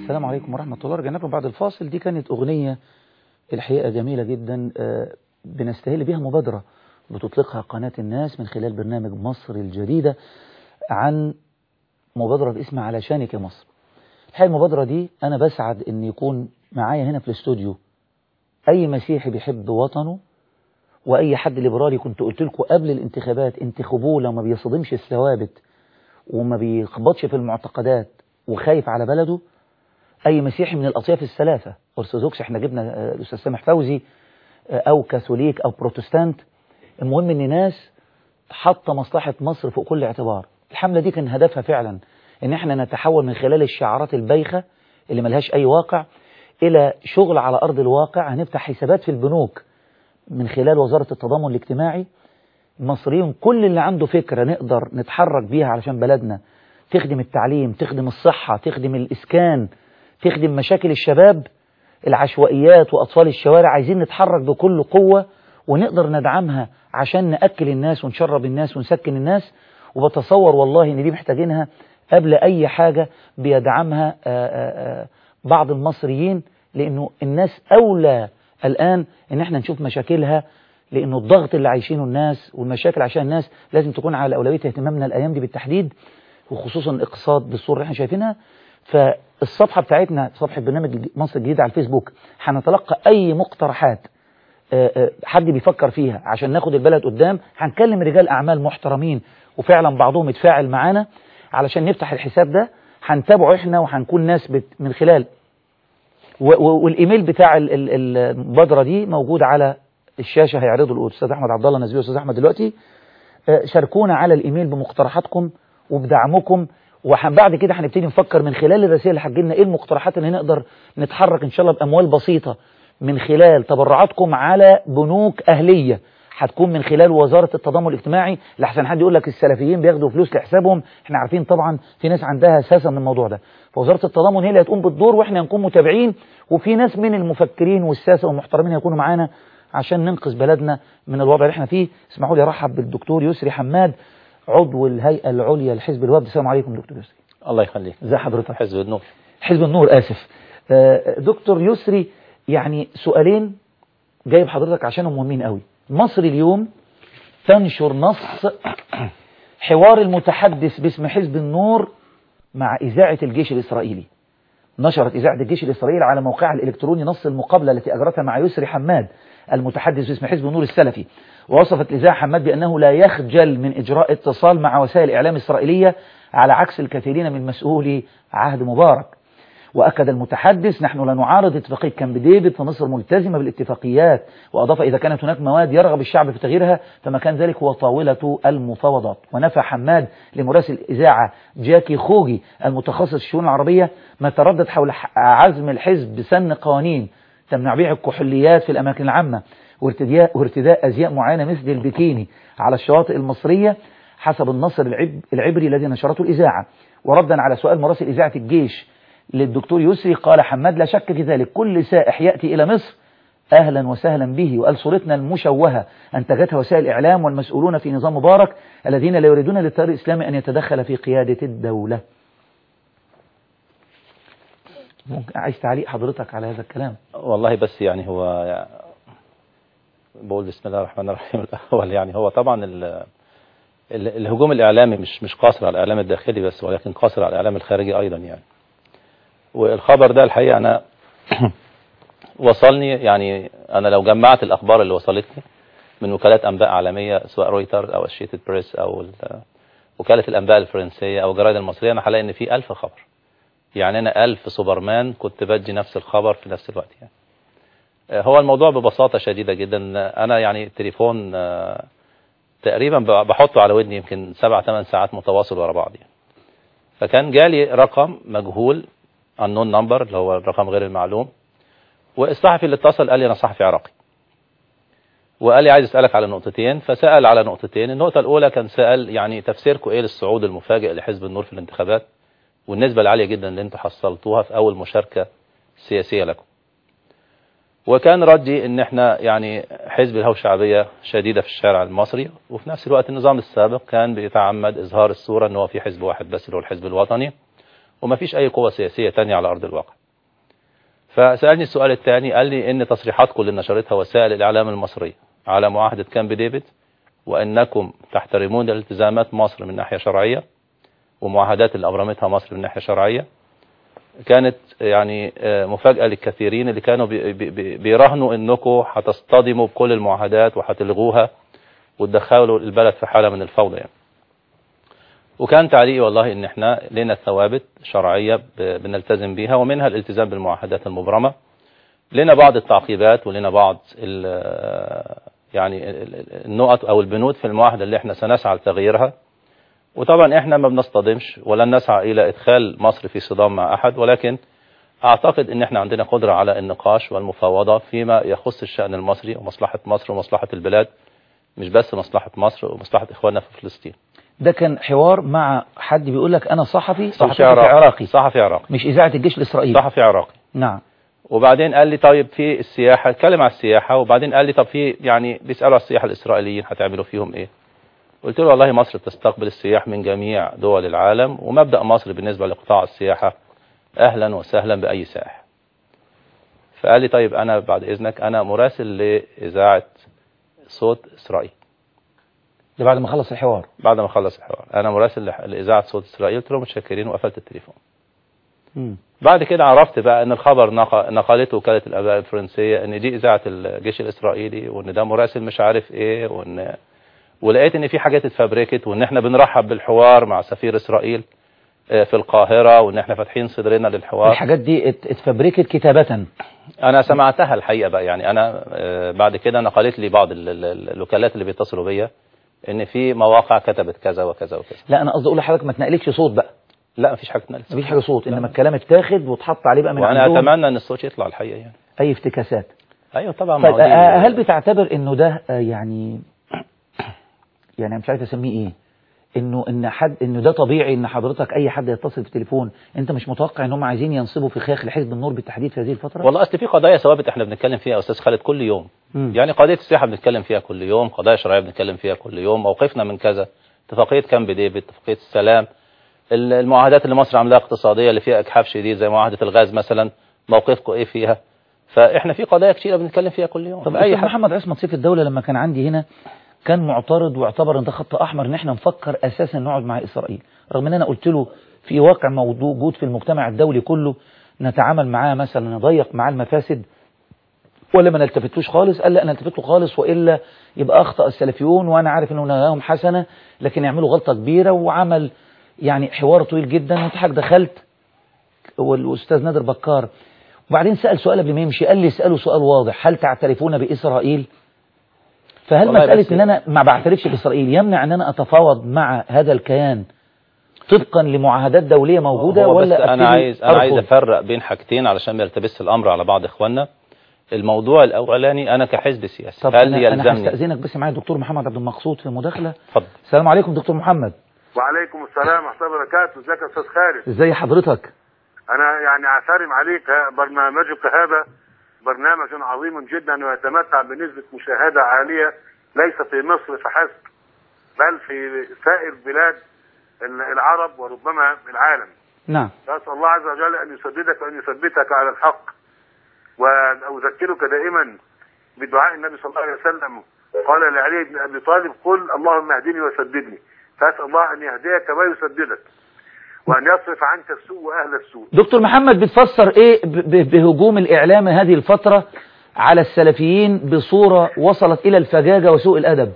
السلام عليكم ورحمة الله رجعنا لكم بعد الفاصل دي كانت أغنية الحقيقة جميلة جدا آه، بنستهل بها مبادرة بتطلقها قناة الناس من خلال برنامج مصر الجديدة عن مبادرة باسم علشانك يا مصر الحقيقة المبادرة دي أنا بسعد إن يكون معايا هنا في الاستوديو أي مسيحي بيحب وطنه وأي حد ليبرالي كنت قلت لكم قبل الانتخابات انتخبوه لو ما بيصدمش الثوابت وما بيخبطش في المعتقدات وخايف على بلده أي مسيحي من الأطياف الثلاثة أرثوذكس احنا جبنا آه، الأستاذ سامح فوزي آه، أو كاثوليك أو بروتستانت المهم إن ناس حاطة مصلحة مصر فوق كل اعتبار الحملة دي كان هدفها فعلا إن احنا نتحول من خلال الشعارات البايخة اللي ملهاش أي واقع إلى شغل على أرض الواقع هنفتح حسابات في البنوك من خلال وزارة التضامن الاجتماعي المصريين كل اللي عنده فكرة نقدر نتحرك بيها علشان بلدنا تخدم التعليم تخدم الصحة تخدم الإسكان تخدم مشاكل الشباب العشوائيات وأطفال الشوارع عايزين نتحرك بكل قوة ونقدر ندعمها عشان نأكل الناس ونشرب الناس ونسكن الناس وبتصور والله إن دي محتاجينها قبل أي حاجة بيدعمها آآ آآ بعض المصريين لأنه الناس أولى الآن إن احنا نشوف مشاكلها لأنه الضغط اللي عايشينه الناس والمشاكل عشان الناس لازم تكون على أولوية اهتمامنا الأيام دي بالتحديد وخصوصا الاقتصاد بالصورة اللي احنا شايفينها فالصفحة بتاعتنا صفحة برنامج مصر الجديدة على الفيسبوك هنتلقى أي مقترحات آه، آه، حد بيفكر فيها عشان ناخد البلد قدام هنكلم رجال أعمال محترمين وفعلا بعضهم اتفاعل معانا علشان نفتح الحساب ده هنتابعه احنا وهنكون ناس بت من خلال و- و- والايميل بتاع ال- ال- المبادره دي موجود على الشاشه هيعرضه الاستاذ احمد عبد الله نزيه والاستاذ احمد دلوقتي آه، شاركونا على الايميل بمقترحاتكم وبدعمكم وبعد كده هنبتدي نفكر من خلال الرسائل اللي هتجيلنا ايه المقترحات اللي نقدر نتحرك ان شاء الله باموال بسيطه من خلال تبرعاتكم على بنوك اهليه هتكون من خلال وزاره التضامن الاجتماعي لحسن حد يقول لك السلفيين بياخدوا فلوس لحسابهم احنا عارفين طبعا في ناس عندها اساسا من الموضوع ده فوزاره التضامن هي اللي هتقوم بالدور واحنا هنكون متابعين وفي ناس من المفكرين والساسه والمحترمين هيكونوا معانا عشان ننقذ بلدنا من الوضع اللي احنا فيه اسمحوا لي ارحب بالدكتور يسري حماد عضو الهيئه العليا لحزب الوفد السلام عليكم دكتور يسري الله يخليك ازي حضرتك حزب النور حزب النور اسف آه، دكتور يسري يعني سؤالين جايب حضرتك عشانهم مهمين قوي مصر اليوم تنشر نص حوار المتحدث باسم حزب النور مع إذاعة الجيش الإسرائيلي نشرت إذاعة الجيش الإسرائيلي على موقعها الإلكتروني نص المقابلة التي أجرتها مع يسري حماد المتحدث باسم حزب النور السلفي ووصفت الإذاعة حماد بأنه لا يخجل من إجراء اتصال مع وسائل إعلام إسرائيلية على عكس الكثيرين من مسؤولي عهد مبارك وأكد المتحدث نحن لا نعارض اتفاقية كامب ديفيد فمصر ملتزمة بالاتفاقيات وأضاف إذا كانت هناك مواد يرغب الشعب في تغييرها فمكان ذلك هو طاولة المفاوضات ونفى حماد لمراسل الإذاعة جاكي خوجي المتخصص في الشؤون العربية ما تردد حول ح- عزم الحزب بسن قوانين تمنع بيع الكحوليات في الأماكن العامة وارتداء, وارتداء أزياء معينة مثل البكيني على الشواطئ المصرية حسب النص العب العبري الذي نشرته الإذاعة وردا على سؤال مراسل إذاعة الجيش للدكتور يسري قال حماد لا شك في ذلك كل سائح يأتي إلى مصر أهلا وسهلا به وقال صورتنا المشوهة أنتجتها وسائل الإعلام والمسؤولون في نظام مبارك الذين لا يريدون للتيار الإسلامي أن يتدخل في قيادة الدولة ممكن عايز تعليق حضرتك على هذا الكلام والله بس يعني هو بقول بسم الله الرحمن الرحيم الأول يعني هو طبعا ال ال الهجوم الإعلامي مش مش قاصر على الإعلام الداخلي بس ولكن قاصر على الإعلام الخارجي أيضا يعني والخبر ده الحقيقة أنا وصلني يعني أنا لو جمعت الأخبار اللي وصلتني من وكالات أنباء عالمية سواء رويترز أو أشيتد بريس أو ال- وكالة الأنباء الفرنسية أو الجرايد المصرية أنا هلاقي إن في ألف خبر يعني أنا ألف سوبرمان كنت بدي نفس الخبر في نفس الوقت يعني آه، هو الموضوع ببساطة شديدة جدا أنا يعني التليفون آه، تقريبا ب- بحطه على ودني يمكن سبع ثمان ساعات متواصل ورا بعض يعني. فكان جالي رقم مجهول unknown number اللي هو الرقم غير المعلوم والصحفي اللي اتصل قال لي أنا صحفي عراقي وقال لي عايز اسالك على نقطتين فسال على نقطتين النقطه الاولى كان سال يعني تفسيركم ايه للصعود المفاجئ لحزب النور في الانتخابات والنسبه العاليه جدا اللي انتم حصلتوها في اول مشاركه سياسيه لكم وكان ردي ان احنا يعني حزب له شعبيه شديده في الشارع المصري وفي نفس الوقت النظام السابق كان بيتعمد اظهار الصوره ان هو في حزب واحد بس اللي هو الحزب الوطني وما فيش أي قوة سياسية تانية على أرض الواقع فسألني السؤال الثاني قال لي إن تصريحاتكم اللي نشرتها وسائل الإعلام المصرية على معاهدة كامب ديفيد وأنكم تحترمون التزامات مصر من ناحية شرعية ومعاهدات اللي أبرمتها مصر من ناحية شرعية كانت يعني آه، مفاجأة للكثيرين اللي كانوا بي- بي- بي- بيراهنوا انكم هتصطدموا بكل المعاهدات وهتلغوها وتدخلوا البلد في حالة من الفوضى يعني. وكان تعليقي والله ان احنا لنا ثوابت شرعية ب- بنلتزم بيها ومنها الالتزام بالمعاهدات المبرمة لنا بعض التعقيبات ولنا بعض ال- يعني ال- ال- النقط او البنود في المعاهدة اللي احنا سنسعى لتغييرها وطبعا احنا ما بنصطدمش ولن نسعى الى ادخال مصر في صدام مع احد ولكن اعتقد ان احنا عندنا قدرة على النقاش والمفاوضة فيما يخص الشأن المصري ومصلحة مصر ومصلحة البلاد مش بس مصلحة مصر ومصلحة اخواننا في فلسطين ده كان حوار مع حد بيقول لك انا صحفي صحفي صحفي عراقي عراقي صحفي عراقي مش اذاعه الجيش الاسرائيلي صحفي عراقي نعم وبعدين قال لي طيب في السياحة اتكلم على السياحة وبعدين قال لي طب في يعني بيسألوا على السياحة الإسرائيليين هتعملوا فيهم إيه قلت له والله مصر تستقبل السياح من جميع دول العالم ومبدأ مصر بالنسبة لقطاع السياحة أهلا وسهلا بأي سائح فقال لي طيب أنا بعد إذنك أنا مراسل لإذاعة صوت إسرائيل ده بعد ما خلص الحوار بعد ما خلص الحوار أنا مراسل لح- لإذاعة صوت إسرائيل قلت له متشكرين وقفلت التليفون مم. بعد كده عرفت بقى ان الخبر نق- نقلته وكالة الاباء الفرنسية ان دي اذاعة الجيش الاسرائيلي وان ده مراسل مش عارف ايه وان ولقيت ان في حاجات اتفبركت وان احنا بنرحب بالحوار مع سفير اسرائيل آه، في القاهرة وان احنا فاتحين صدرنا للحوار الحاجات دي ات- اتفبركت كتابة انا سمعتها الحقيقة بقى يعني انا آه، بعد كده نقلت لي بعض ال- ال- الوكالات اللي بيتصلوا بيا ان في مواقع كتبت كذا وكذا وكذا لا انا قصدي اقول لحضرتك ما تنقلكش صوت بقى لا مفيش حاجة اتنقلت مفيش حاجه صوت انما الكلام اتاخد واتحط عليه بقى من وانا عندهم اتمنى ان الصوت يطلع الحقيقة يعني اي افتكاسات ايوه طبعا ما طيب هو دي- آه، هل بتعتبر انه ده آه، يعني يعني أنا مش عارف اسميه ايه انه ان حد انه ده طبيعي ان حضرتك اي حد يتصل في التليفون انت مش متوقع ان هم عايزين ينصبوا في خاخ لحزب النور بالتحديد في هذه الفتره والله اصل في قضايا ثوابت احنا بنتكلم فيها يا استاذ خالد كل يوم مم. يعني قضيه السياحه بنتكلم فيها كل يوم قضايا شرعيه بنتكلم فيها كل يوم موقفنا من كذا اتفاقيه كامب ديفيد اتفاقيه السلام ال- المعاهدات اللي مصر عاملاها اقتصاديه اللي فيها اجحاف شديد زي معاهده الغاز مثلا موقفكم ايه فيها فاحنا في قضايا كتيره بنتكلم فيها كل يوم طب اي أستاذ حد محمد عصمت سيف الدولة لما كان عندي هنا كان معترض واعتبر ان ده خط احمر ان احنا نفكر اساسا نقعد مع اسرائيل رغم ان انا قلت له في واقع موجود في المجتمع الدولي كله نتعامل معاه مثلا نضيق معاه المفاسد ولا ما نلتفتوش خالص قال لا نلتفت له خالص والا يبقى اخطا السلفيون وانا عارف انه نواياهم حسنه لكن يعملوا غلطه كبيره وعمل يعني حوار طويل جدا وانت حضرتك دخلت والاستاذ نادر بكار وبعدين سال سؤال قبل ما يمشي قال لي اساله سؤال واضح هل تعترفون باسرائيل فهل والله مساله بس- ان انا ما بعترفش باسرائيل يمنع ان انا اتفاوض مع هذا الكيان طبقا لمعاهدات دوليه موجوده هو بس ولا انا أبتدي عايز انا عايز أرفض؟ افرق بين حاجتين علشان ما يلتبس الامر على بعض اخواننا الموضوع الاولاني انا كحزب سياسي طب هل انا انا يلزمني هستاذنك بس معايا الدكتور محمد عبد المقصود في مداخله اتفضل السلام عليكم دكتور محمد وعليكم السلام ورحمة الله وبركاته ازيك يا استاذ خالد ازي حضرتك انا يعني اعترم عليك ها، برنامجك هذا برنامج عظيم جدا ويتمتع بنسبة مشاهدة عالية ليس في مصر فحسب بل في سائر بلاد ال- العرب وربما العالم نعم نسأل الله عز وجل أن يسددك وأن يثبتك على الحق وأذكرك دائما بدعاء النبي صلى الله عليه وسلم قال لعلي بن أبي طالب قل اللهم اهدني وسددني فأسأل الله أن يهديك ويسددك وأن يصرف عنك السوء وأهل السوء دكتور محمد بتفسر ايه ب- ب- بهجوم الاعلام هذه الفتره على السلفيين بصوره وصلت الى الفجاجه وسوء الادب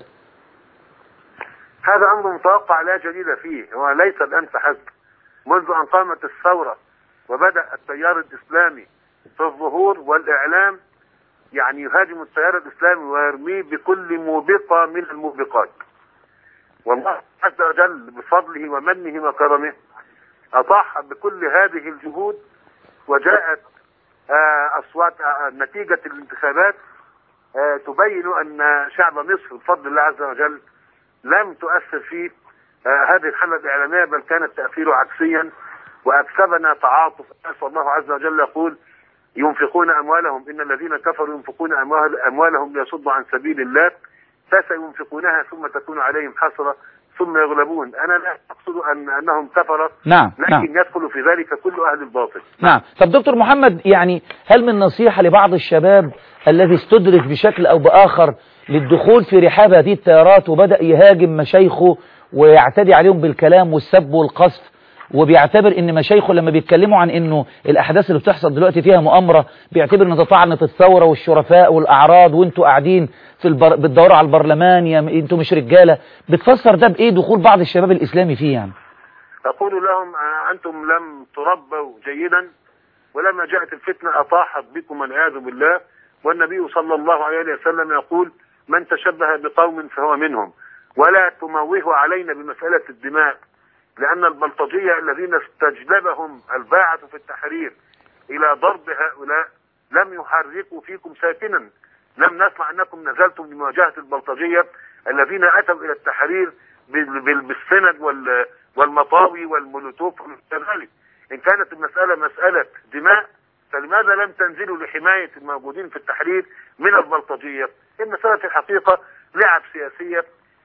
هذا أمر متوقع لا جديد فيه هو ليس الآن فحسب منذ أن قامت الثورة وبدأ التيار الإسلامي في الظهور والإعلام يعني يهاجم التيار الإسلامي ويرميه بكل موبقة من الموبقات والله عز وجل بفضله ومنه وكرمه أطاح بكل هذه الجهود وجاءت آه، أصوات آه، نتيجة الانتخابات آه، تبين أن شعب مصر بفضل الله عز وجل لم تؤثر في آه، هذه الحملة الإعلامية بل كان التأثير عكسيا وأكسبنا تعاطف أسأل الله عز وجل يقول ينفقون أموالهم إن الذين كفروا ينفقون أموال أموالهم ليصدوا عن سبيل الله فسينفقونها ثم تكون عليهم حسرة ثم يغلبون انا لا اقصد ان انهم كفره نعم لكن نعم يدخل في ذلك كل اهل الباطل نعم طب دكتور محمد يعني هل من نصيحة لبعض الشباب الذي استدرج بشكل أو بآخر للدخول في رحاب هذه التيارات وبدأ يهاجم مشايخه ويعتدي عليهم بالكلام والسب والقذف وبيعتبر ان مشايخه لما بيتكلموا عن انه الاحداث اللي بتحصل دلوقتي فيها مؤامره بيعتبر ان تطعنت الثوره والشرفاء والاعراض وانتوا قاعدين في البر... بتدوروا على البرلمان يا م- انتوا مش رجاله بتفسر ده بايه دخول بعض الشباب الاسلامي فيه يعني أقول لهم آه، أنتم لم تربوا جيدا ولما جاءت الفتنة أطاحت بكم والعياذ بالله والنبي صلى الله عليه وسلم يقول من تشبه بقوم فهو منهم ولا تموهوا علينا بمسألة الدماء لأن البلطجية الذين استجلبهم الباعة في التحرير إلى ضرب هؤلاء لم يحركوا فيكم ساكنا لم نسمع أنكم نزلتم لمواجهة البلطجية الذين أتوا إلى التحرير بال- بال- بالسند وال- والمطاوي والمولوتوف ومن ذلك إن كانت المسألة مسألة دماء فلماذا لم تنزلوا لحماية الموجودين في التحرير من البلطجية المسألة في الحقيقة لعب سياسية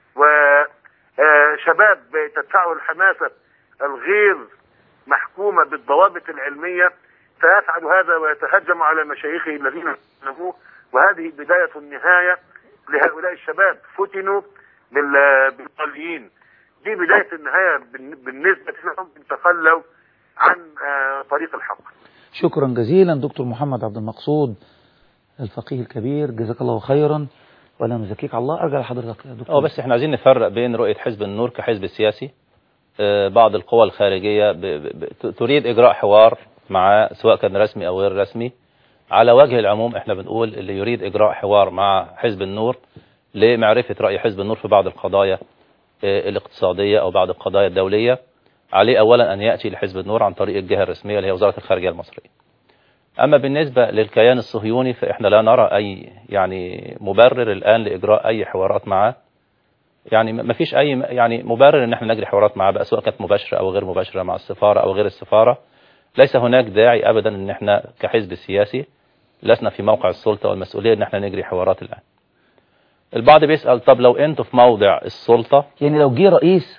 وشباب تدفعه الحماسة الغير محكومة بالضوابط العلمية فيفعل هذا ويتهجم على مشايخه الذين نفوه وهذه بداية النهاية لهؤلاء الشباب فتنوا بال- بالطليين دي بداية النهاية بالن- بالنسبة لهم تخلوا عن آه، طريق الحق شكرا جزيلا دكتور محمد عبد المقصود الفقيه الكبير جزاك الله خيرا ولا نزكيك على الله ارجع لحضرتك يا دكتور اه بس احنا عايزين نفرق بين رؤية حزب النور كحزب سياسي آه، بعض القوى الخارجية ب- ب- ب- تريد إجراء حوار مع سواء كان رسمي أو غير رسمي على وجه العموم احنا بنقول اللي يريد إجراء حوار مع حزب النور لمعرفة رأي حزب النور في بعض القضايا آه، الاقتصادية أو بعض القضايا الدولية عليه أولا أن يأتي لحزب النور عن طريق الجهة الرسمية اللي هي وزارة الخارجية المصرية أما بالنسبة للكيان الصهيوني فإحنا لا نرى أي يعني مبرر الآن لإجراء أي حوارات معه يعني ما فيش أي يعني مبرر إن احنا نجري حوارات معه بقى سواء كانت مباشرة أو غير مباشرة مع السفارة أو غير السفارة ليس هناك داعي أبدا إن احنا كحزب سياسي لسنا في موقع السلطة والمسؤولية إن احنا نجري حوارات الآن البعض بيسأل طب لو أنتوا في موضع السلطة يعني لو جه رئيس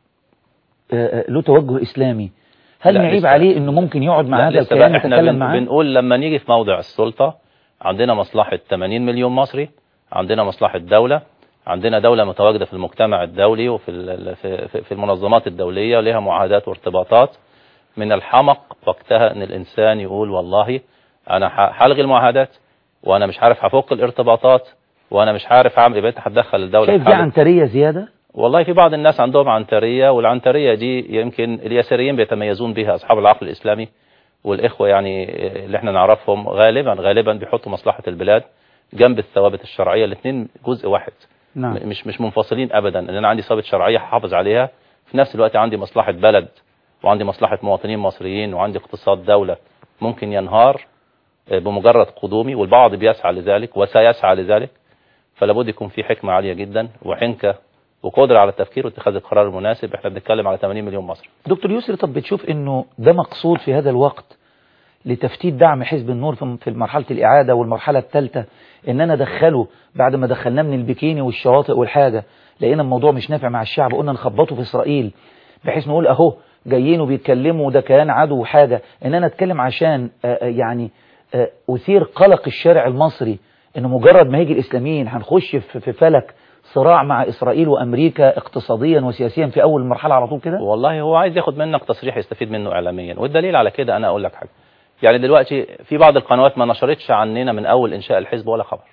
آه، آه، له توجه اسلامي هل لا، نعيب لسه- عليه انه ممكن يقعد مع لا هذا لسه الكيان بقى احنا يتكلم بن معاه بنقول لما نيجي في موضع السلطة عندنا مصلحة 80 مليون مصري عندنا مصلحة دولة عندنا دولة متواجدة في المجتمع الدولي وفي ال- في في- في المنظمات الدولية ولها معاهدات وارتباطات من الحمق وقتها ان الانسان يقول والله انا ح- هلغي المعاهدات وانا مش عارف هفك الارتباطات وانا مش عارف اعمل يبقى انت هتدخل الدولة شايف في دي حالة- عنتريه زياده والله في بعض الناس عندهم عنترية والعنترية دي يمكن اليساريين بيتميزون بها أصحاب العقل الإسلامي والإخوة يعني اللي احنا نعرفهم غالبا غالبا بيحطوا مصلحة البلاد جنب الثوابت الشرعية الاثنين جزء واحد نعم م- مش مش منفصلين أبدا إن أنا عندي ثوابت شرعية هحافظ عليها في نفس الوقت عندي مصلحة بلد وعندي مصلحة مواطنين مصريين وعندي اقتصاد دولة ممكن ينهار آه، بمجرد قدومي والبعض بيسعى لذلك وسيسعى لذلك فلا بد يكون في حكمة عالية جدا وحنكة وقدرة على التفكير واتخاذ القرار المناسب احنا بنتكلم على 80 مليون مصري دكتور يسري طب بتشوف انه ده مقصود في هذا الوقت لتفتيت دعم حزب النور في في مرحلة الإعادة والمرحلة الثالثة إن أنا أدخله بعد ما دخلناه من البكيني والشواطئ والحاجة لقينا الموضوع مش نافع مع الشعب قلنا نخبطه في إسرائيل بحيث نقول أهو جايين وبيتكلموا ده كيان عدو وحاجة إن أنا أتكلم عشان آه، آه، يعني آه، أثير قلق الشارع المصري إنه مجرد ما يجي الإسلاميين هنخش في في فلك صراع مع إسرائيل وأمريكا اقتصاديا وسياسيا في أول مرحلة على طول كده والله هو عايز ياخد منك تصريح يستفيد منه إعلاميا والدليل على كده أنا أقول لك حاجة يعني دلوقتي في بعض القنوات ما نشرتش عننا من أول إنشاء الحزب ولا خبر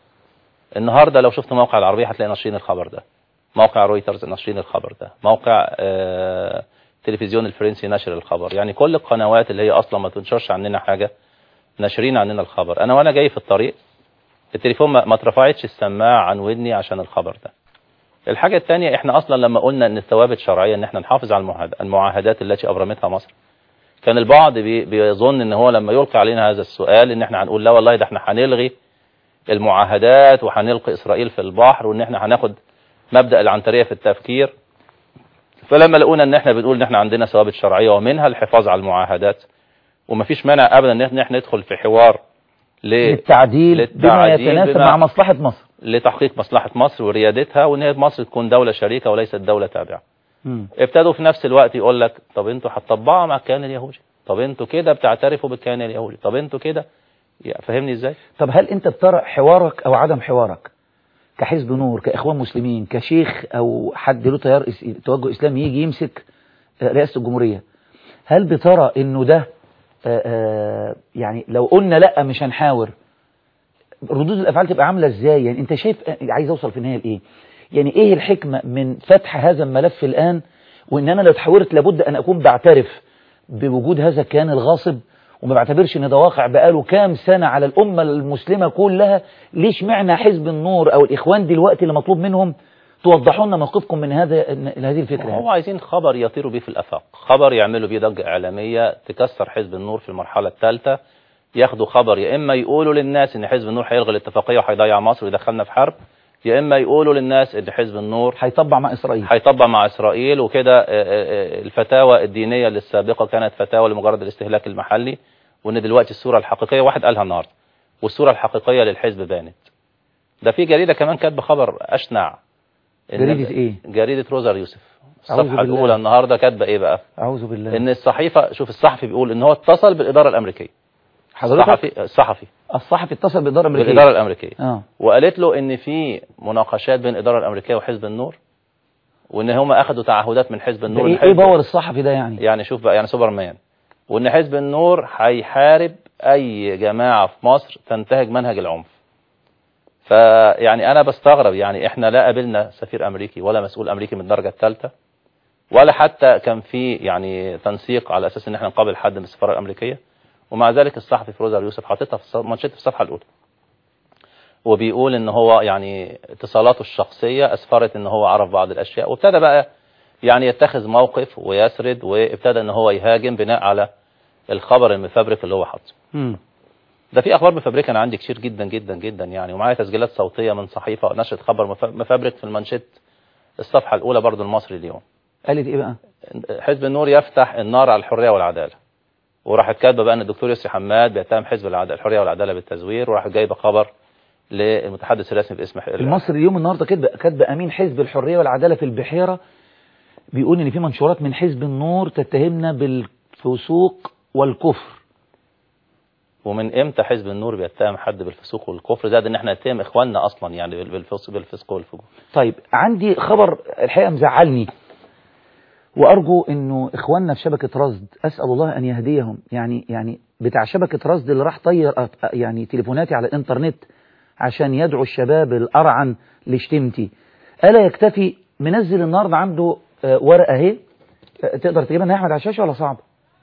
النهاردة لو شفت موقع العربية هتلاقي ناشرين الخبر ده موقع رويترز ناشرين الخبر ده موقع آه تلفزيون الفرنسي نشر الخبر يعني كل القنوات اللي هي أصلا ما تنشرش عننا حاجة ناشرين عننا الخبر أنا وأنا جاي في الطريق التليفون ما ما اترفعتش السماعة عن ودني عشان الخبر ده الحاجة الثانية احنا اصلا لما قلنا ان الثوابت شرعية ان احنا نحافظ على المعاهد- المعاهدات التي ابرمتها مصر كان البعض بي بيظن ان هو لما يلقي علينا هذا السؤال ان احنا هنقول لا والله ده احنا هنلغي المعاهدات وهنلقي اسرائيل في البحر وان احنا هناخد مبدأ العنترية في التفكير فلما لقونا ان احنا بنقول ان احنا عندنا ثوابت شرعية ومنها الحفاظ على المعاهدات ومفيش مانع ابدا ان احنا ندخل في حوار ل- للتعديل, بما للتعديل يتناسب بما- مع مصلحة مصر لتحقيق مصلحة مصر وريادتها وان هي مصر تكون دولة شريكة وليست دولة تابعة مم. ابتدوا في نفس الوقت يقول لك طب انتوا هتطبقوا مع الكيان اليهودي طب انتوا كده بتعترفوا بالكيان اليهودي طب انتوا كده يا- فاهمني ازاي طب هل انت بترى حوارك او عدم حوارك كحزب نور كاخوان مسلمين كشيخ او حد له تيار إس- توجه اسلامي يجي يمسك آه، رئاسه الجمهوريه هل بترى انه ده آه، آه، يعني لو قلنا لا مش هنحاور ردود الافعال تبقى عامله ازاي يعني انت شايف آه، عايز اوصل في النهايه لايه يعني ايه الحكمه من فتح هذا الملف الان وان انا لو تحاورت لابد ان اكون بعترف بوجود هذا الكيان الغاصب وما بعتبرش ان ده واقع بقاله كام سنه على الامه المسلمه كلها ليش معنى حزب النور او الاخوان دلوقتي اللي مطلوب منهم توضحوا لنا موقفكم من هذا من هذه الفكره هو يعني. عايزين خبر يطيروا بيه في الافاق خبر يعملوا بيه ضجة اعلامية تكسر حزب النور في المرحلة الثالثة ياخدوا خبر يا اما يقولوا للناس ان حزب النور هيلغي الاتفاقية وهيضيع مصر ويدخلنا في حرب يا اما يقولوا للناس ان حزب النور هيطبع مع اسرائيل هيطبق مع اسرائيل وكده آه، آه، آه، الفتاوى الدينيه اللي السابقه كانت فتاوى لمجرد الاستهلاك المحلي وان دلوقتي الصوره الحقيقيه واحد قالها النهارده والصوره الحقيقيه للحزب بانت ده في جريده كمان كاتبه خبر اشنع إن- جريدة إيه؟ جريده روزر يوسف أعوذ الصفحه بالله. الاولى النهارده كاتبه ايه بقى اعوذ بالله ان الصحيفه شوف الصحفي بيقول ان هو اتصل بالاداره الامريكيه حضرتك الصحفي الصحفي الصحفي اتصل بالاداره الامريكيه بالاداره الامريكيه اه وقالت له ان في مناقشات بين الاداره الامريكيه وحزب النور وان هم اخذوا تعهدات من حزب ده النور ايه إن ايه حزب- باور الصحفي ده يعني يعني شوف بقى يعني سوبرمان وان حزب النور هيحارب اي جماعه في مصر تنتهج منهج العنف فيعني انا بستغرب يعني احنا لا قابلنا سفير امريكي ولا مسؤول امريكي من الدرجه الثالثه ولا حتى كان في يعني تنسيق على اساس ان احنا نقابل حد من السفاره الامريكيه ومع ذلك الصحفي فروزر يوسف حاططها في الص- منشط في الصفحه الاولى وبيقول ان هو يعني اتصالاته الشخصيه اسفرت ان هو عرف بعض الاشياء وابتدى بقى يعني يتخذ موقف ويسرد وابتدى ان هو يهاجم بناء على الخبر المفبرك اللي هو حاطه مم. ده في اخبار مفبركه انا عندي كتير جدا جدا جدا يعني ومعايا تسجيلات صوتيه من صحيفه نشرت خبر مف- مفبرك في المنشط الصفحه الاولى برضو المصري اليوم قالت ايه بقى حزب النور يفتح النار على الحريه والعداله وراحت كاتبه بقى ان الدكتور يسري حماد بيتهم حزب العدالة الحريه والعداله بالتزوير وراحت جايبه خبر للمتحدث الرسمي باسم ح- المصري اليوم النهارده كاتبه كاتبه امين حزب الحريه والعداله في البحيره بيقول ان في منشورات من حزب النور تتهمنا بالفسوق والكفر ومن امتى حزب النور بيتهم حد بالفسوق والكفر زاد ان احنا نتهم اخواننا اصلا يعني بال- بالفسق بالفسق والفجور طيب عندي خبر الحقيقه مزعلني وارجو انه اخواننا في شبكه رصد اسال الله ان يهديهم يعني يعني بتاع شبكه رصد اللي راح طير أ- يعني تليفوناتي على الانترنت عشان يدعو الشباب الارعن لشتمتي الا يكتفي منزل النهارده عنده آه، ورقه اهي آه، تقدر تجيبها يا احمد على الشاشه ولا صعب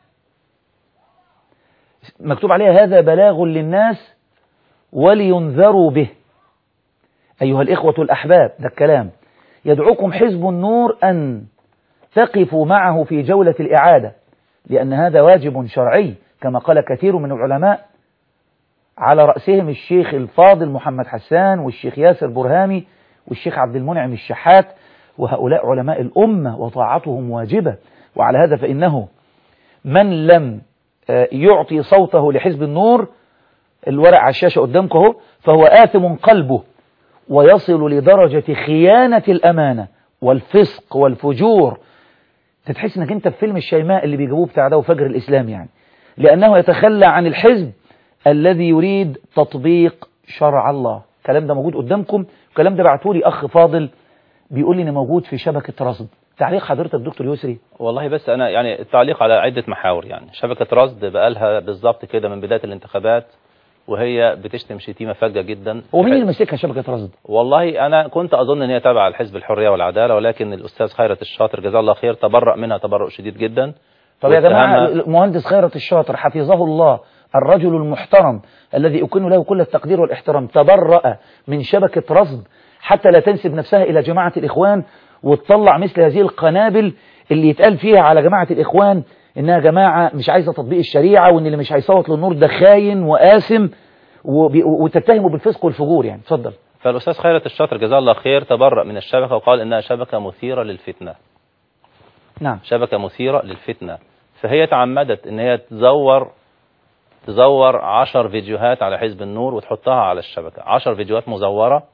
مكتوب عليها هذا بلاغ للناس ولينذروا به أيها الإخوة الأحباب ده الكلام يدعوكم حزب النور أن تقفوا معه في جولة الإعادة لأن هذا واجب شرعي كما قال كثير من العلماء على رأسهم الشيخ الفاضل محمد حسان والشيخ ياسر برهامي والشيخ عبد المنعم الشحات وهؤلاء علماء الأمة وطاعتهم واجبة وعلى هذا فإنه من لم آه، يعطي صوته لحزب النور الورق على الشاشة قدامكم اهو فهو آثم قلبه ويصل لدرجة خيانة الأمانة والفسق والفجور تتحس انك انت في فيلم الشيماء اللي بيجيبوه بتاع ده وفجر الإسلام يعني لأنه يتخلى عن الحزب الذي يريد تطبيق شرع الله الكلام ده موجود قدامكم الكلام ده بعتولي أخ فاضل بيقول لي انه موجود في شبكة رصد تعليق حضرتك دكتور يسري والله بس انا يعني التعليق على عده محاور يعني شبكه رصد بقالها بالظبط كده من بدايه الانتخابات وهي بتشتم شتيمه فجه جدا هو مين اللي ماسكها شبكة رصد والله انا كنت اظن ان هي تابعه لحزب الحريه والعداله ولكن الاستاذ خيرت الشاطر جزاه الله خير تبرأ منها تبرؤ شديد جدا طب يا جماعة واتهمها- المهندس خيرت الشاطر حفظه الله الرجل المحترم الذي أكن له كل التقدير والاحترام تبرأ من شبكة رصد حتى لا تنسب نفسها إلى جماعة الإخوان وتطلع مثل هذه القنابل اللي يتقال فيها على جماعة الإخوان إنها جماعة مش عايزة تطبيق الشريعة وإن اللي مش هيصوت للنور ده خاين وآثم وبي- وتتهمه بالفسق والفجور يعني اتفضل فالاستاذ خيرت الشاطر جزاه الله خير تبرأ من الشبكه وقال انها شبكه مثيره للفتنه نعم شبكه مثيره للفتنه فهي تعمدت ان هي تزور تزور عشر فيديوهات على حزب النور وتحطها على الشبكه عشر فيديوهات مزوره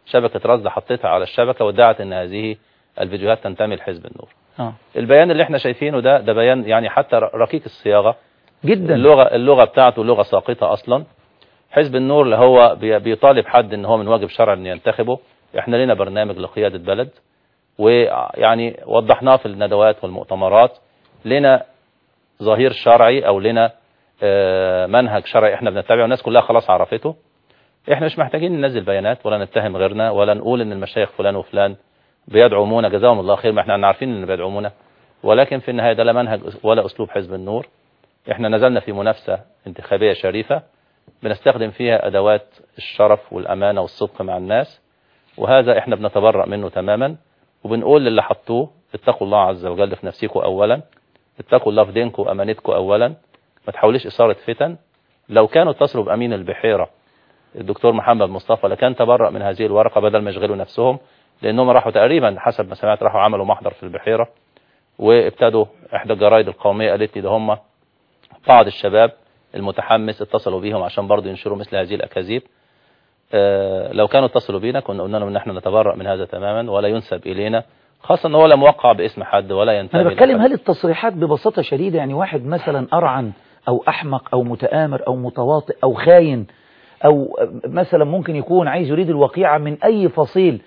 شبكة رصد حطيتها على الشبكة وادعت ان هذه الفيديوهات تنتمي لحزب النور اه البيان اللي احنا شايفينه ده ده بيان يعني حتى رقيق الصياغة جدا اللغة اللغة بتاعته لغة ساقطة اصلا حزب النور اللي هو بي- بيطالب حد ان هو من واجب شرعي ان ينتخبه احنا لنا برنامج لقيادة بلد ويعني وضحناه في الندوات والمؤتمرات لنا ظهير شرعي او لنا آه، منهج شرعي احنا بنتبعه الناس كلها خلاص عرفته احنا مش محتاجين ننزل بيانات ولا نتهم غيرنا ولا نقول ان المشايخ فلان وفلان بيدعمونا جزاهم الله خير ما احنا عارفين ان بيدعمونا ولكن في النهايه ده لا منهج ولا اسلوب حزب النور احنا نزلنا في منافسه انتخابيه شريفه بنستخدم فيها ادوات الشرف والامانه والصدق مع الناس وهذا احنا بنتبرأ منه تماما وبنقول للي حطوه اتقوا الله عز وجل في نفسكم اولا اتقوا الله في دينكم وامانتكم اولا ما تحاوليش اثاره فتن لو كانوا اتصلوا بامين البحيره الدكتور محمد مصطفى لكان تبرأ من هذه الورقه بدل ما يشغلوا نفسهم لانهم راحوا تقريبا حسب ما سمعت راحوا عملوا محضر في البحيره وابتدوا احدى الجرايد القوميه قالت لي ده هم بعض الشباب المتحمس اتصلوا بيهم عشان برضه ينشروا مثل هذه الاكاذيب آه، لو كانوا اتصلوا بينا كنا قلنا لهم ان احنا نتبرأ من هذا تماما ولا ينسب الينا خاصه ان هو لا موقع باسم حد ولا ينتمي انا بتكلم لحد. هل التصريحات ببساطة شديدة يعني واحد مثلا ارعن او احمق او متآمر او متواطئ او خاين او مثلا ممكن يكون عايز يريد الوقيعة من اي فصيل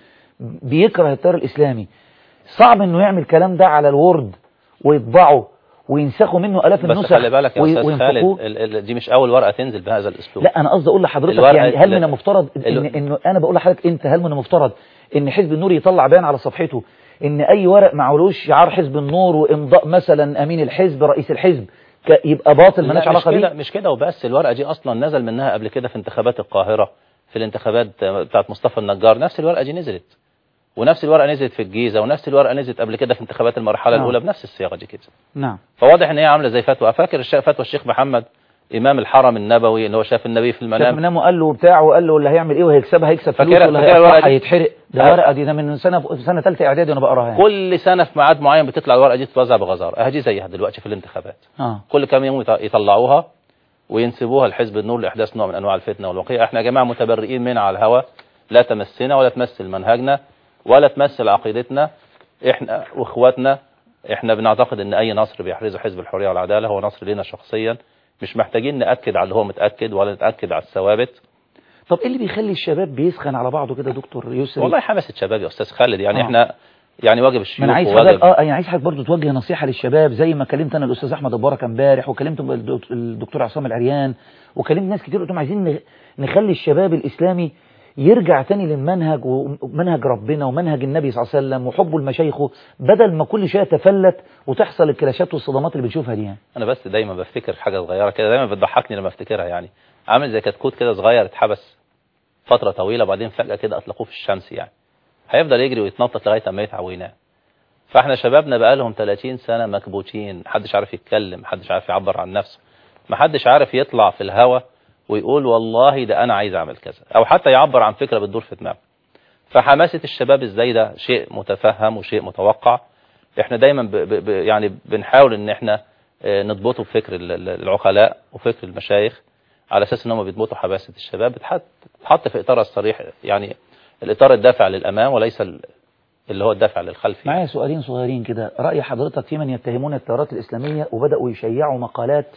بيكره التيار الاسلامي صعب انه يعمل الكلام ده على الورد ويطبعه وينسخوا منه الاف بس النسخ خلي بالك يا وي- استاذ وينفقوه. خالد ال- ال- دي مش اول ورقه تنزل بهذا الاسلوب لا انا قصدي اقول لحضرتك الورقة يعني هل من اللي- المفترض ان اللي- انه انا بقول لحضرتك انت هل من المفترض ان حزب النور يطلع بيان على صفحته ان اي ورق معلوش شعار حزب النور وامضاء مثلا امين الحزب رئيس الحزب ك- يبقى باطل مالناش لا مش علاقه كده بيه مش كده وبس الورقه دي اصلا نزل منها قبل كده في انتخابات القاهره في الانتخابات بتاعت مصطفى النجار نفس الورقه دي نزلت ونفس الورقه نزلت في الجيزه ونفس الورقه نزلت قبل كده في انتخابات المرحله نعم. الاولى بنفس الصياغه دي كده نعم فواضح ان هي عامله زي فتوى فاكر الش- فتوى الشيخ محمد امام الحرم النبوي اللي هو شاف النبي في شاف المنام منام وقال له بتاعه وقال له اللي هيعمل ايه وهيكسبها هيكسب فلوس فاكرها- واللي فاكرها الورقة هيقطعها دي؟ هيتحرق ده أه. ورقه دي ده من سنه في سنه ثالثه اعدادي وانا بقراها يعني. كل سنه في ميعاد معين بتطلع الورقه دي تتوزع بغزاره اهي زيها دلوقتي في الانتخابات اه كل كام يوم يط- يطلعوها وينسبوها لحزب النور لاحداث نوع من انواع الفتنه والوقيعه احنا يا جماعه متبرئين منها على الهوى لا تمسنا ولا تمثل منهجنا ولا تمثل عقيدتنا احنا واخواتنا احنا بنعتقد ان اي نصر بيحرزه حزب الحريه والعداله هو نصر لنا شخصيا مش محتاجين ناكد على اللي هو متاكد ولا نتاكد على الثوابت طب ايه اللي بيخلي الشباب بيسخن على بعضه كده دكتور يسري والله حماسه شباب يا استاذ خالد يعني آه. احنا يعني واجب ما الشيوخ انا عايز وواجب حضرتك اه يعني عايز حضرتك برضه توجه نصيحه للشباب زي ما كلمت انا الاستاذ احمد البركه امبارح وكلمت الدكتور- الدكتور عصام العريان وكلمت ناس كتير قلت لهم عايزين نخ- نخلي الشباب الاسلامي يرجع تاني للمنهج ومنهج ربنا ومنهج النبي صلى الله عليه وسلم وحبه لمشايخه بدل ما كل شويه تفلت وتحصل الكلاشات والصدمات اللي بنشوفها دي يعني انا بس دايما بفتكر حاجه صغيره كده دايما بتضحكني لما افتكرها يعني عامل زي كتكوت كده صغير اتحبس فتره طويله وبعدين فجاه كده اطلقوه في الشمس يعني هيفضل يجري ويتنطط لغايه اما يتعب وينام فاحنا شبابنا بقالهم 30 سنه مكبوتين محدش عارف يتكلم محدش عارف يعبر عن نفسه محدش عارف يطلع في الهوا ويقول والله ده انا عايز اعمل كذا او حتى يعبر عن فكره بتدور في دماغه فحماسه الشباب ازاي ده شيء متفهم وشيء متوقع احنا دايما ب ب ب يعني بنحاول ان احنا آه، نضبطه بفكر ال- ال- العقلاء وفكر المشايخ على اساس ان هم بيضبطوا حماسه الشباب بتحط بتحط في اطارها الصريح يعني الاطار الدافع للامام وليس ال- اللي هو الدافع للخلف معايا سؤالين صغيرين كده رأي حضرتك في من يتهمون التيارات الإسلامية وبدأوا يشيعوا مقالات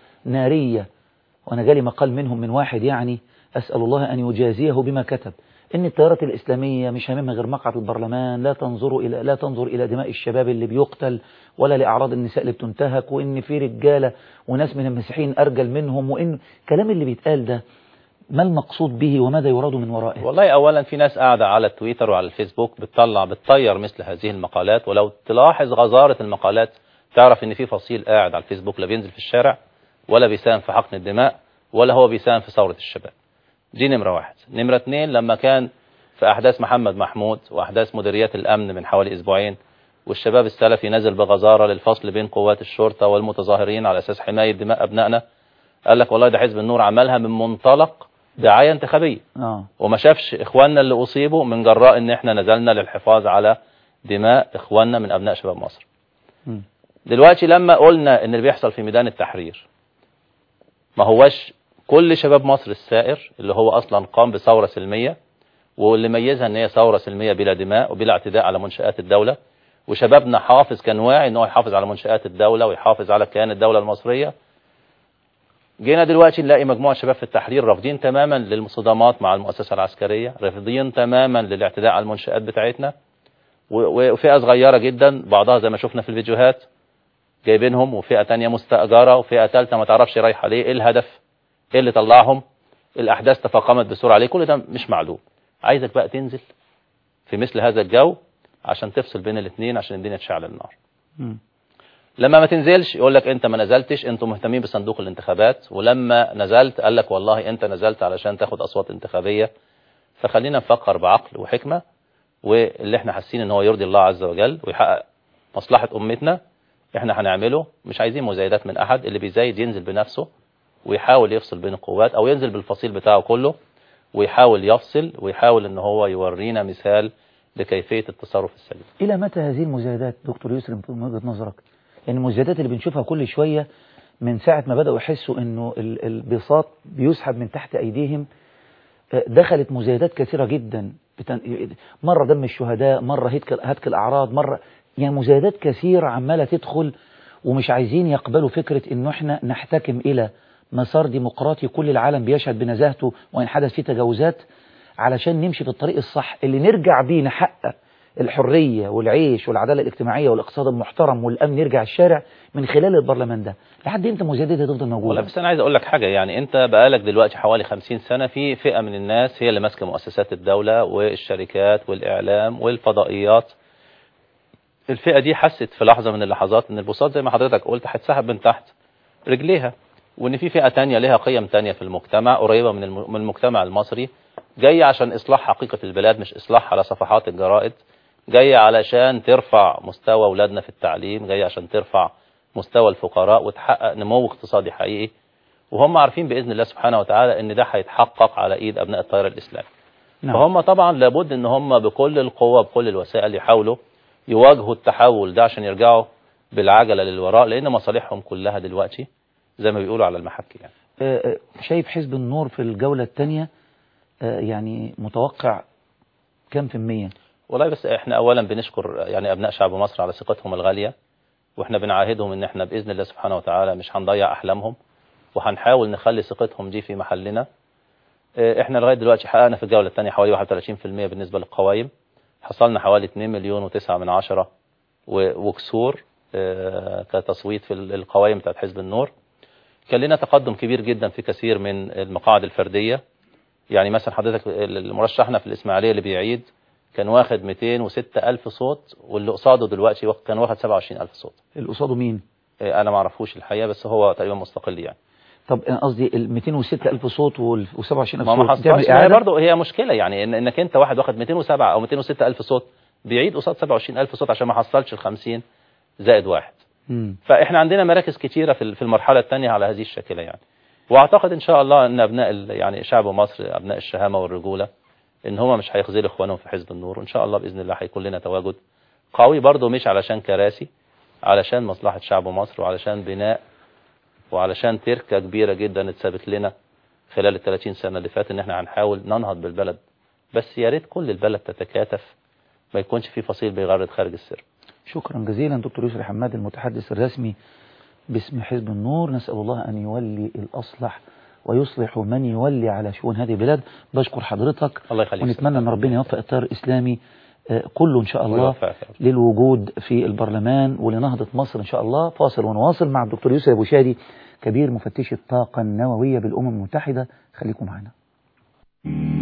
نارية وأنا جالي مقال منهم من واحد يعني أسأل الله أن يجازيه بما كتب إن التيارات الإسلامية مش هاممها غير مقعد البرلمان لا تنظروا إلى لا تنظر إلى دماء الشباب اللي بيقتل ولا لأعراض النساء اللي بتنتهك وإن في رجالة وناس من المسيحيين أرجل منهم وإن الكلام اللي بيتقال ده ما المقصود به وماذا يراد من ورائه والله اولا في ناس قاعده على التويتر وعلى الفيسبوك بتطلع بتطير مثل هذه المقالات ولو تلاحظ غزاره المقالات تعرف ان في فصيل قاعد على الفيسبوك لا بينزل في الشارع ولا بيساهم في حقن الدماء ولا هو بيساهم في ثوره الشباب دي نمره واحد نمره اتنين لما كان في احداث محمد محمود واحداث مديريات الامن من حوالي اسبوعين والشباب السلفي نزل بغزاره للفصل بين قوات الشرطه والمتظاهرين على اساس حمايه دماء ابنائنا قال لك والله ده حزب النور عملها من منطلق دعايه انتخابيه آه. وما شافش اخواننا اللي اصيبوا من جراء ان احنا نزلنا للحفاظ على دماء اخواننا من ابناء شباب مصر م. دلوقتي لما قلنا ان اللي بيحصل في ميدان التحرير ما هوش كل شباب مصر السائر اللي هو اصلا قام بثوره سلميه واللي ميزها ان هي ثوره سلميه بلا دماء وبلا اعتداء على منشات الدوله وشبابنا حافظ كان واعي ان هو يحافظ على منشات الدوله ويحافظ على كيان الدوله المصريه جينا دلوقتي نلاقي مجموعه شباب في التحرير رافضين تماما للمصادمات مع المؤسسه العسكريه رافضين تماما للاعتداء على المنشات بتاعتنا و- وفئه صغيره جدا بعضها زي ما شفنا في الفيديوهات جايبينهم وفئه تانية مستاجره وفئه ثالثه ما تعرفش رايحه ليه ايه الهدف ايه اللي طلعهم الاحداث تفاقمت بسرعه عليه كل ده مش معلوم عايزك بقى تنزل في مثل هذا الجو عشان تفصل بين الاثنين عشان الدنيا تشعل النار مم. لما ما تنزلش يقول لك انت ما نزلتش انتوا مهتمين بصندوق الانتخابات ولما نزلت قال لك والله انت نزلت علشان تاخد اصوات انتخابيه فخلينا نفكر بعقل وحكمه واللي احنا حاسين ان هو يرضي الله عز وجل ويحقق مصلحه امتنا احنا هنعمله مش عايزين مزايدات من احد اللي بيزايد ينزل بنفسه ويحاول يفصل بين القوات او ينزل بالفصيل بتاعه كله ويحاول يفصل ويحاول ان هو يورينا مثال لكيفيه التصرف السليم إلى متى هذه المزايدات دكتور يسري من وجهة نظرك يعني المزايدات اللي بنشوفها كل شوية من ساعة ما بدأوا يحسوا أنه ال- البساط بيسحب من تحت أيديهم آه، دخلت مزايدات كثيرة جدا بتن... مرة دم الشهداء مرة هتك, هتك الأعراض مرة يعني مزايدات كثيرة عمالة تدخل ومش عايزين يقبلوا فكرة أنه احنا نحتكم إلى مسار ديمقراطي كل العالم بيشهد بنزاهته وإن حدث فيه تجاوزات علشان نمشي في الطريق الصح اللي نرجع بيه نحقق الحرية والعيش والعدالة الاجتماعية والاقتصاد المحترم والأمن يرجع الشارع من خلال البرلمان ده لحد امتى المزايدات دي تفضل ولا موجودة بس انا عايز اقول لك حاجه يعني انت بقالك دلوقتي حوالي 50 سنه في فئه من الناس هي اللي ماسكه مؤسسات الدوله والشركات والاعلام والفضائيات الفئه دي حست في لحظه من اللحظات ان البساط زي ما حضرتك قلت هتسحب من تحت رجليها وان في فئه تانية لها قيم تانية في المجتمع قريبه من الم- من المجتمع المصري جايه عشان اصلاح حقيقه البلاد مش اصلاح على صفحات الجرائد جايه علشان ترفع مستوى اولادنا في التعليم جايه عشان ترفع مستوى الفقراء وتحقق نمو اقتصادي حقيقي وهم عارفين باذن الله سبحانه وتعالى ان ده هيتحقق على ايد ابناء التيار الاسلامي نعم. فهم طبعا لابد ان هم بكل القوة بكل الوسائل يحاولوا يواجهوا التحول ده عشان يرجعوا بالعجلة للوراء لان مصالحهم كلها دلوقتي زي ما بيقولوا على المحك يعني آه، آه، شايف حزب النور في الجولة الثانية يعني متوقع كم في المية والله بس احنا اولا بنشكر يعني ابناء شعب مصر على ثقتهم الغالية واحنا بنعاهدهم ان احنا باذن الله سبحانه وتعالى مش هنضيع احلامهم وهنحاول نخلي ثقتهم دي في محلنا اه، احنا لغايه دلوقتي حققنا في الجوله الثانيه حوالي 31% بالنسبه للقوائم حصلنا حوالي 2 مليون و9 من عشرة و- وكسور اه، كتصويت في ال- القوائم بتاعت حزب النور كان لنا تقدم كبير جدا في كثير من المقاعد الفرديه يعني مثلا حضرتك المرشحنا في الاسماعيليه اللي بيعيد كان واخد 206 ألف صوت واللي قصاده دلوقتي واخد- كان واخد 27 ألف صوت اللي قصاده مين إيه، أنا ما أعرفوش الحقيقة بس هو تقريبا مستقل يعني طب أنا قصدي ال 206 ألف صوت وال 27 ألف ما ما صوت تعمل حصلش ما هي إعادة برضه هي مشكلة يعني إن إنك أنت واحد واخد 207 أو 206 ألف صوت بيعيد قصاد 27 ألف صوت عشان ما حصلش ال 50 زائد واحد مم. فإحنا عندنا مراكز كتيرة في في المرحلة الثانية على هذه الشاكلة يعني وأعتقد إن شاء الله إن أبناء ال- يعني شعب مصر أبناء الشهامة والرجولة إن هم مش هيخذلوا إخوانهم في حزب النور وإن شاء الله بإذن الله هيكون لنا تواجد قوي برضه مش علشان كراسي علشان مصلحة شعب مصر وعلشان بناء وعلشان تركة كبيرة جدا اتثبت لنا خلال ال 30 سنة اللي فاتت ان احنا هنحاول ننهض بالبلد بس يا ريت كل البلد تتكاتف ما يكونش في فصيل بيغرد خارج السر شكرا جزيلا دكتور يسري حماد المتحدث الرسمي باسم حزب النور نسأل الله أن يولي الأصلح ويصلح من يولي على شؤون هذه البلاد بشكر حضرتك الله يخليك ونتمنى أن ربنا يوفق التيار الإسلامي آه، كله إن شاء الله ويوفقك يا رب. للوجود في البرلمان ولنهضة مصر إن شاء الله فاصل ونواصل مع الدكتور يسري أبو شادي كبير مفتشي الطاقة النووية بالأمم المتحدة خليكم معنا